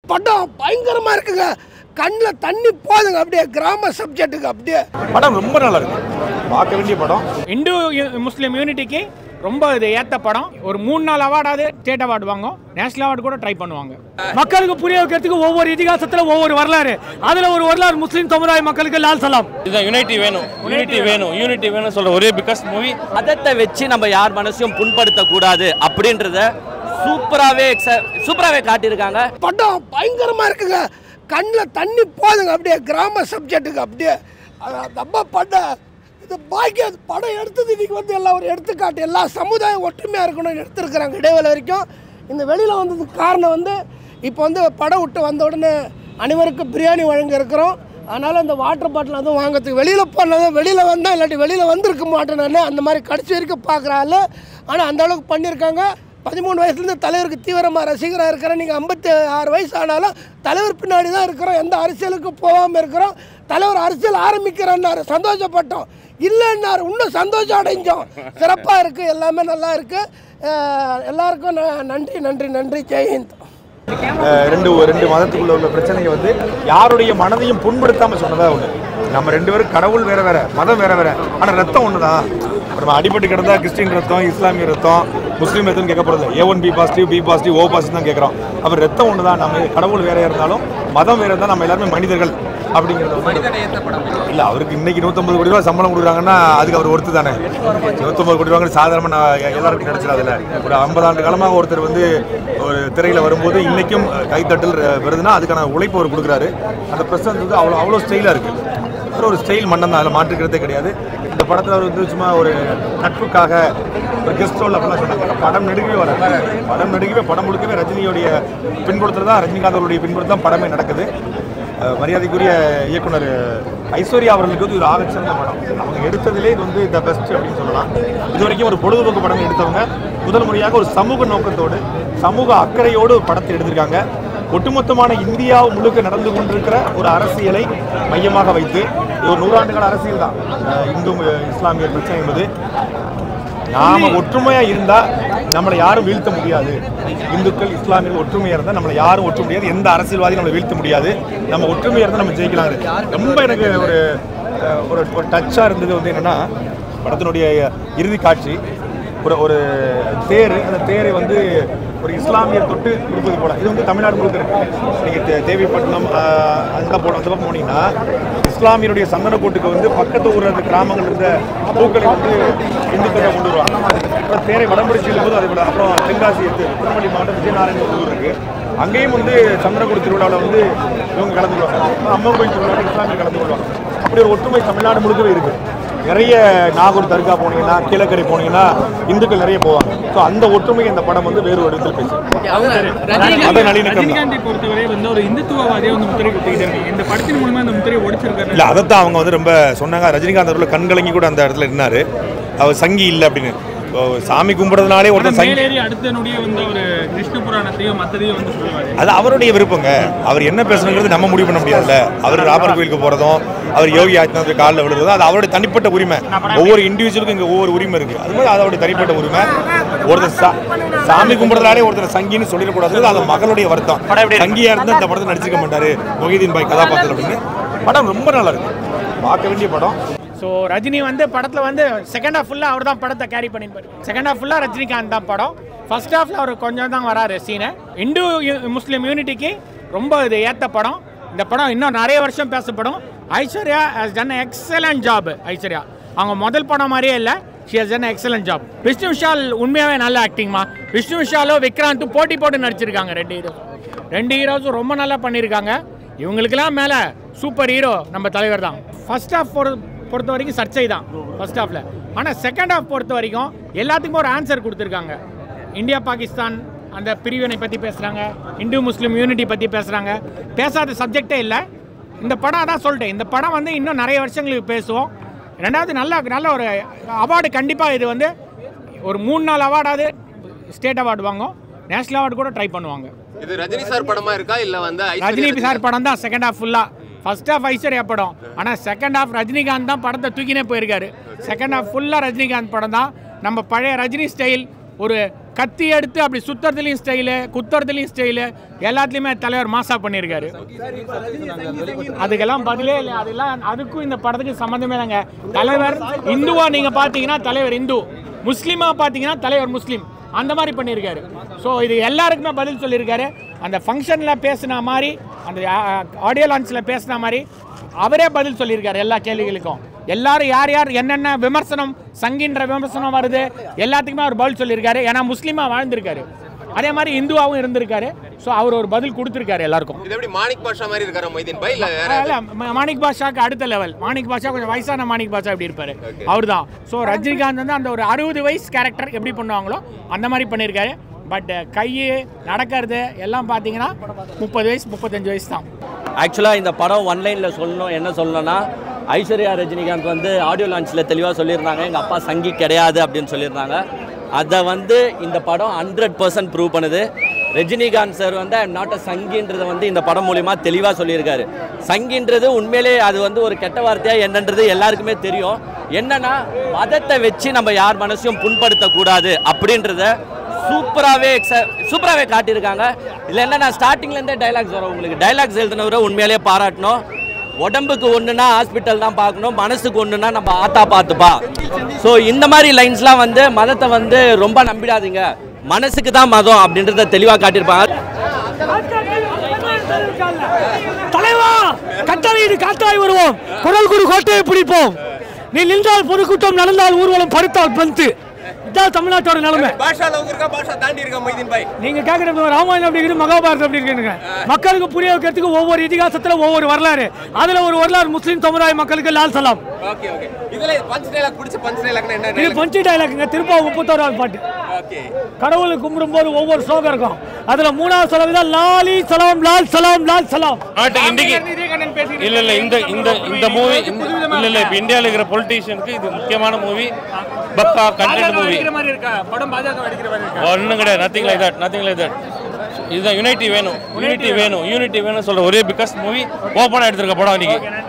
படம் பயங்கரமாக இருக்குங்க கண்ணில் தண்ணி போதுங்க அப்படியே கிராம சப்ஜெக்ட்டுக்கு அப்படியே படம் ரொம்ப நல்லா இருக்கு பார்க்க வேண்டிய படம் இந்து முஸ்லீம் யூனிட்டிக்கு ரொம்ப இது ஏத்த படம் ஒரு மூணு நாள் அவார்டாவது ஸ்டேட் அவார்டு வாங்கும் நேஷனல் அவார்டு கூட ட்ரை பண்ணுவாங்க மக்களுக்கு புரிய வைக்கிறதுக்கு ஒவ்வொரு இதிகாசத்துல ஒவ்வொரு வரலாறு அதுல ஒரு வரலாறு முஸ்லீம் சமுதாய மக்களுக்கு லால் சலாம் இதுதான் யூனிட்டி வேணும் யூனிட்டி வேணும் யூனிட்டி வேணும் சொல்ற ஒரே பிகாஸ் மூவி மதத்தை வச்சு நம்ம யார் மனசையும் புண்படுத்த கூடாது அப்படின்றத சூப்பராகவே சூப்பராகவே காட்டியிருக்காங்க படம் பயங்கரமாக இருக்குங்க கண்ணில் தண்ணி போதுங்க அப்படியே கிராம சப்ஜெக்ட்டுக்கு அப்படியே அது நம்ம படம் இது பாக்கிய படம் எடுத்தது இன்னைக்கு வந்து எல்லாம் ஒரு எடுத்துக்காட்டு எல்லா சமுதாயம் ஒற்றுமையாக இருக்கணும்னு எடுத்துருக்குறாங்க இடைவேளை வரைக்கும் இந்த வெளியில் வந்ததுக்கு காரணம் வந்து இப்போ வந்து படம் விட்டு வந்த உடனே அனைவருக்கும் பிரியாணி வழங்க இருக்கிறோம் அதனால் அந்த வாட்டர் பாட்டில் அதுவும் வாங்கிறதுக்கு வெளியில் போனது வெளியில் வந்தால் இல்லாட்டி வெளியில் வந்திருக்க மாட்டேன் நான் அந்த மாதிரி கடைசி வரைக்கும் பார்க்குறாள் ஆனால் அந்த அளவுக்கு பண்ணியிருக்காங்க பதிமூணு வயசுலேருந்து தலைவருக்கு தீவிரமாக ரசிகராக இருக்கிறேன் நீங்கள் ஐம்பத்தி ஆறு வயசு ஆனாலும் தலைவர் பின்னாடி தான் இருக்கிறோம் எந்த அரசியலுக்கும் போகாமல் இருக்கிறோம் தலைவர் அரசியல் ஆரம்பிக்கிறேன்னாரு சந்தோஷப்பட்டோம் இல்லைன்னாரு இன்னும் சந்தோஷம் அடைஞ்சோம் சிறப்பாக இருக்குது எல்லாமே நல்லா இருக்குது எல்லாருக்கும் ந- நன்றி நன்றி நன்றி ஜெயஹிந்த் அஹ் ரெண்டு ரெண்டு மதத்துக்குள்ள உள்ள பிரச்சனையை வந்து யாருடைய மனதையும் புண்படுத்தாம சொன்னதா ஒண்ணு நம்ம ரெண்டு பேரும் கடவுள் வேற வேற மதம் வேற வேற ஆனா ரத்தம் ஒண்ணுதான் இப்ப நம்ம அடிபட்டு கிடந்தா கிறிஸ்டின் ரத்தம் இஸ்லாமிய ரத்தம் முஸ்லீம் ரத்தம் கேட்க போறது A one B positive B positive O positive தான் கேட்குறோம் அப்புறம் ரத்தம் ஒண்ணுதான் நம்ம கடவுள் வேற இருந்தாலும் மதம் வேற இருந்தால் நம்ம எல்லாருமே மனிதர்கள் அப்படிங்கிறது வந்து- இல்ல அவருக்கு இன்னைக்கு நூற்றம்பது கோடி ரூபாய் சம்பளம் கொடுக்குறாங்கன்னா அதுக்கு அவர் ஒருத்து தானே நூற்றம்பது கோடி ரூபாய் சாதாரணமாக நான் எ- எல்லாருக்கும் கிடைச்சிடாதுல்ல ஒரு ஐம்பது ஆண்டு காலமாக ஒருத்தர் வந்து ஒரு திரையில் வரும்போது இன்னைக்கும் கைத்தட்டல் அஹ், வருதுன்னா அதுக்கான உழைப்பு அவர் கொடுக்குறாரு அந்த பிரசன்ஸ் வந்து அவ்வளோ அவ்வளோ ஸ்டைலாக இருக்குது அவர் ஒரு ஸ்டைல் மன்னன் தான் அதில் மாற்றுக்கிறதே கிடையாது இந்த படத்தில் அவர் வந்து சும்மா ஒரு நட்புக்காக ஒரு கெஸ்ட் ரோல் அப்படிலாம் சொன்னாங்க படம் நெடுக்கவே வராது படம் நெடுக்கவே படம் முழுக்கவே ரஜினியோடைய பின்புலத்தில் தான் ரஜினிகாந்த் அவருடைய பின்புலத்தில் தான் படமே நடக்குது அஹ் மரியாதைக்குரிய இயக்குனர் ஐஸ்வர்யா அவர்களுக்கு வந்து ஒரு ஆகச்சிறந்த படம் அவங்க எடுத்ததிலே இது வந்து த பெஸ்ட் அப்படின்னு சொல்லலாம் இது வரைக்கும் ஒரு பொழுதுபோக்கு படம் எடுத்தவங்க முதல் முறையாக ஒரு சமூக நோக்கத்தோடு சமூக அக்கறையோடு ஒரு படத்தை எடுத்திருக்காங்க ஒட்டுமொத்தமான இந்தியா முழுக்க நடந்து கொண்டிருக்கிற ஒரு அரசியலை மையமாக வைத்து இது ஒரு நூறாண்டு கால அரசியல் தான் அஹ் இந்து அஹ் இஸ்லாமியர் பிரச்சனை என்பது நாம ஒற்றுமையா இருந்தா நம்மளை யாரும் வீழ்த்த முடியாது இந்துக்கள் இஸ்லாமியர்கள் ஒற்றுமையா இருந்தா நம்மளை யாரும் ஒற்ற முடியாது எந்த அரசியல்வாதியும் நம்மளை வீழ்த்த முடியாது நம்ம ஒற்றுமையா இருந்தா நம்ம ஜெயிக்கலாம் ரொம்ப எனக்கு ஒரு அஹ், ஒரு ஒரு டச்சா இருந்தது வந்து என்னன்னா படத்தினுடைய இறுதி காட்சி ஒரு ஒரு தேர் அந்த தேரை வந்து ஒரு இஸ்லாமியர் தொட்டு கொடுப்பது போல இது வந்து தமிழ்நாடு முழுக்க இருக்கு நீங்க தே- தேவிப்பட்டினம் ஆஹ், அந்த போன அந்த பக்கம் போனீங்கன்னா இஸ்லாமியருடைய சந்தனக்கூட்டுக்கு வந்து பக்கத்து ஊர் அந்த கிராமங்கள் இருந்த பூக்களை வந்து இந்துக்களை கொண்டு வருவாங்க அப்புறம் தேரை வடம்பிடிச்சு இழுப்பது அதே போல அப்புறம் தென்காசி இது திருநெல்வேலி மாவட்டம் விஜயநாராயண ஒரு ஊர் இருக்கு அங்கேயும் வந்து சந்திரகுடி திருவிழாவில் வந்து இவங்க கலந்துக்குவாங்க அம்மன் கோயில் திருவிழாவில் இஸ்லாமியர் கலந்து கொள்வாங்க அப்படி ஒரு ஒற்றுமை தமிழ்நாடு முழுக்கவே இருக்கு நிறைய நாகூர் தர்கா போனீங்கன்னா கீழக்கரை போனீங்கன்னா இந்துக்கள் நிறைய போவாங்க ஸோ அந்த ஒற்றுமை இந்த படம் வந்து வேறு ஒரு இடத்தில் பேசும் அதை நல்லிணக்கம் தான். ரஜினிகாந்தை பொறுத்தவரை வந்து ஒரு இந்துத்துவவாதியை வந்து முத்திரை குத்திக்கிட்டாங்க இந்த படத்தின் மூலமா இந்த முத்திரையை உடைச்சிருக்காரு இல்லை அதைத்தான் அவங்க வந்து ரொம்ப சொன்னாங்க ரஜினிகாந்த் அவர்கள் கண்கலங்கி கூட அந்த இடத்துல இருந்தார் அவர் சங்கி இல்லை அப்படின்னு இப்போ சாமி கும்பிட்றதுனாலே ஒருத்தன் சங்கி மேலேறி அடுத்த நொடியே வந்து ஒரு கிருஷ்ண புராணத்தையும் மற்றதையும் வந்து சொல்லுவாரு அது அவருடைய விருப்பங்க அவர் என்ன பேசணுங்கிறது நம்ம முடிவு பண்ண முடியாதுல்ல அவர் ராமர் கோயிலுக்கு போகிறதும் அவர் யோகி ஆதித்யநாத் காலில் விழுறதும் அது அவருடைய தனிப்பட்ட உரிமை ஒவ்வொரு இண்டிவிஜுவலுக்கும் இங்கே ஒவ்வொரு உரிமை இருக்குது அது மாதிரி அது அவருடைய தனிப்பட்ட உரிமை ஒருத்தர் சா சாமி கும்பிட்றதுனாலே ஒருத்தர் சங்கின்னு சொல்லிடக்கூடாது அது மகளுடைய வருத்தம் சங்கியாக இருந்தால் இந்த படத்தை நடிச்சிருக்க மாட்டார் மொஹிதீன் பாய் கதாபாத்திரம் அப்படின்னு படம் ரொம்ப நல்லா இருக்கு பார்க்க வேண்டிய படம் ஸோ ரஜினி வந்து படத்தில் வந்து செகண்ட் ஹாஃப் ஃபுல்லாக அவர் தான் படத்தை கேரி பண்ணிப்பாரு செகண்ட் ஹாஃப் ஃபுல்லாக ரஜினிகாந்த் தான் படம் ஃபர்ஸ்ட் ஹாஃபில் அவர் கொஞ்சம் தான் வராரு சீனு இந்து யு- முஸ்லீம் யூனிட்டிக்கு ரொம்ப இது ஏற்ற படம் இந்த படம் இன்னும் நிறைய வருஷம் பேசப்படும் Aishwarya has done excellent job Aishwarya அவங்க முதல் படம் மாதிரியே இல்லை she has done excellent job Vishnu Vishal உண்மையாகவே நல்ல ஆக்டிங்மா விஷ்ணு விஷாலும் விக்ராந்தும் போட்டி போட்டு நடிச்சிருக்காங்க ரெண்டு ஹீரோ ரெண்டு ஹீரோஸும் ரொம்ப நல்லா பண்ணியிருக்காங்க இவங்களுக்கெல்லாம் மேலே சூப்பர் ஹீரோ நம்ம தலைவர் தான் ஃபர்ஸ்ட் ஹாஃப் பொறுத்த வரைக்கும் சர்ச்சை தான் ஃபர்ஸ்ட் ஹாஃபில் ஆனால் செகண்ட் ஹாஃப் பொறுத்த வரைக்கும் எல்லாத்துக்கும் ஒரு ஆன்சர் கொடுத்துருக்காங்க இந்தியா பாகிஸ்தான் அந்த பிரிவினை பற்றி பேசுகிறாங்க இந்து முஸ்லீம் யூனிட்டி பற்றி பேசுகிறாங்க பேசாத சப்ஜெக்டே இல்லை இந்த படம் அதான் சொல்லிட்டேன் இந்த படம் வந்து இன்னும் நிறைய வருஷங்களுக்கு பேசுவோம் ரெண்டாவது நல்ல நல்ல ஒரு அவார்டு கண்டிப்பாக இது வந்து ஒரு மூணு நாலு அவார்டாவது ஸ்டேட் அவார்டு வாங்கும் நேஷனல் அவார்டு கூட ட்ரை பண்ணுவாங்க இது ரஜினி சார் படமா இருக்கா இல்ல வந்து ரஜினி ஐஸ்வர்யா சார் படம் தான் செகண்ட் ஹாஃப் ஃபுல்லா ஃபர்ஸ்ட் ஹாஃப் ஐஸ்வர்யா படம் ஆனா செகண்ட் ஹாஃப் ரஜினிகாந்த் தான் படத்தை தூக்கினே போயிருக்காரு செகண்ட் ஹாஃப் ஃபுல்லா ரஜினிகாந்த் படம் தான் நம்ம பழைய ரஜினி ஸ்டைல் ஒரு கத்தி எடுத்து அப்படி சுத்துறதுலையும் ஸ்டைலு குத்துறதுலையும் ஸ்டைலு எல்லாத்துலேயுமே தலைவர் மாசா பண்ணியிருக்காரு அதுக்கெல்லாம் பதிலே இல்லை அதெல்லாம் அதுக்கும் இந்த படத்துக்கு சம்மந்தமே இல்லைங்க தலைவர் இந்துவா நீங்கள் பார்த்தீங்கன்னா தலைவர் இந்து முஸ்லீமாக பார்த்தீங்கன்னா தலைவர் முஸ்லீம் அந்த மாதிரி பண்ணியிருக்காரு ஸோ இது எல்லாருக்குமே பதில் சொல்லியிருக்காரு அந்த ஃபங்க்ஷனில் பேசின மாதிரி அந்த ஆடியோ லான்ச்சில் பேசின மாதிரி அவரே பதில் சொல்லியிருக்காரு எல்லா கேள்விகளுக்கும் எல்லாரும் யார் யார் என்னென்ன விமர்சனம் சங்கின்ற விமர்சனம் வருது எல்லாத்துக்குமே அவர் பதில் சொல்லியிருக்காரு ஏன்னா முஸ்லீமாக வாழ்ந்திருக்காரு அதே மாதிரி இந்துவாகவும் இருந்திருக்காரு ஸோ அவர் ஒரு பதில் கொடுத்துருக்காரு எல்லாருக்கும் இது எப்படி மாணிக் பாஷா மாதிரி இருக்காரு மொய்தீன் பாய் இல்ல வேற இல்ல, ம- மாணிக் பாஷாக்கு அடுத்த லெவல் மாணிக் பாஷா கொஞ்சம் வயசான மாணிக் பாஷா எப்படி இருப்பாரு அவர் தான் ஸோ ரஜினிகாந்த் வந்து அந்த ஒரு அறுபது வயசு கேரக்டர் எப்படி பண்ணுவாங்களோ அந்த மாதிரி பண்ணியிருக்காரு பட் கை நடக்கிறது எல்லாம் பார்த்தீங்கன்னா முப்பது வயசு முப்பத்தஞ்சு வயசு தான் ஆக்சுவலாக இந்த படம் ஒன்லைனில் சொல்லணும் என்ன சொல்லணும்னா ஐஸ்வர்யா ரஜினிகாந்த் வந்து ஆடியோ லான்ச்சில் தெளிவாக சொல்லியிருந்தாங்க எங்கள் அப்பா சங்கி கிடையாது அப்படின்னு சொல்லியிருந்தாங்க அதை வந்து இந்த படம் ஹண்ட்ரட் பர்சன்ட் ப்ரூவ் பண்ணுது ரஜினிகாந்த் சார் வந்து ஐம் நாட் அ சங்கின்றதை வந்து இந்த படம் மூலிமா தெளிவாக சொல்லியிருக்காரு சங்கின்றது உண்மையிலே அது வந்து ஒரு கெட்ட வார்த்தையாக என்னன்றது எல்லாருக்குமே தெரியும் என்னன்னா மதத்தை வச்சு நம்ம யார் மனசையும் புண்படுத்தக்கூடாது அப்படின்றத சூப்பராகவே சூப்பராகவே காட்டியிருக்காங்க இதில் என்னன்னா ஸ்டார்டிங்லேருந்தே டைலாக்ஸ் வரும் உங்களுக்கு டைலாக்ஸ் எழுதினவரை உண்மையிலேயே பாராட்டணும் உடம்புக்கு ஒன்றுனா ஹாஸ்பிட்டல் தான் பார்க்கணும் மனசுக்கு ஒன்றுனா நம்ம ஆத்தா பார்த்துப்பா ஸோ இந்த மாதிரி லைன்ஸ்லாம் வந்து மதத்தை வந்து ரொம்ப நம்பிடாதீங்க மனசுக்கு தான் மதம் அப்படின்றத தெளிவாக காட்டியிருப்பாங்க தலைவா கட்டளையிடு காத்தாய் வருவோம் குரல் குரு கோட்டையை பிடிப்போம் நீ நின்றால் பொதுக்கூட்டம் நடந்தால் ஊர்வலம் படுத்தால் பந்து இதான் தமிழ்நாட்டோட நிலைமை பாஷா அளவுக்கு இருக்கா பாஷா தாண்டி இருக்கா மொய்தீன் பாய் நீங்க கேக்குறது ராமாயணம் அப்படி இருக்குது மகாபாரதம் அப்படி இருக்குங்க மக்களுக்கு புரிய வைக்கிறதுக்கு ஒவ்வொரு இதிகாசத்துல ஒவ்வொரு வரலாறு அதுல ஒரு வரலாறு முஸ்லீம் சமுதாய மக்களுக்கு லால் சலாம் ஓகே ஓகே இதுல பஞ்ச் டைலாக் பிடிச்ச பஞ்ச் டைலாக்னா என்ன இது பஞ்சு டைலாக்குங்க திரும்ப முப்பத்தோராவது பாட்டு ஓகே கடவுளை கும்பிடும் போது ஒவ்வொரு ஸ்லோகம் இருக்கும் அதுல மூணாவது சலம் தான் லாலி சலாம் லால் சலாம் லால் சலாம் நாட்டு இன்னைக்கு இல்ல இல்ல இந்த இந்த இந்த மூவி இல்ல இல்ல இப்ப இந்தியாவில் இருக்கிற பொலிட்டீஷியனுக்கு இது முக்கியமான மூவி பக்கா கண்டென்ட் மூவி ஒன்றும் கிடையாது nothing like that nothing like that இதுதான் யூனிட்டி வேணும் யூனிட்டி வேணும் யூனிட்டி வேணும் சொல்ற ஒரே பிகாஸ் மூவி ஓப்பனாக எடுத்திருக்க படம் இன்னைக்கு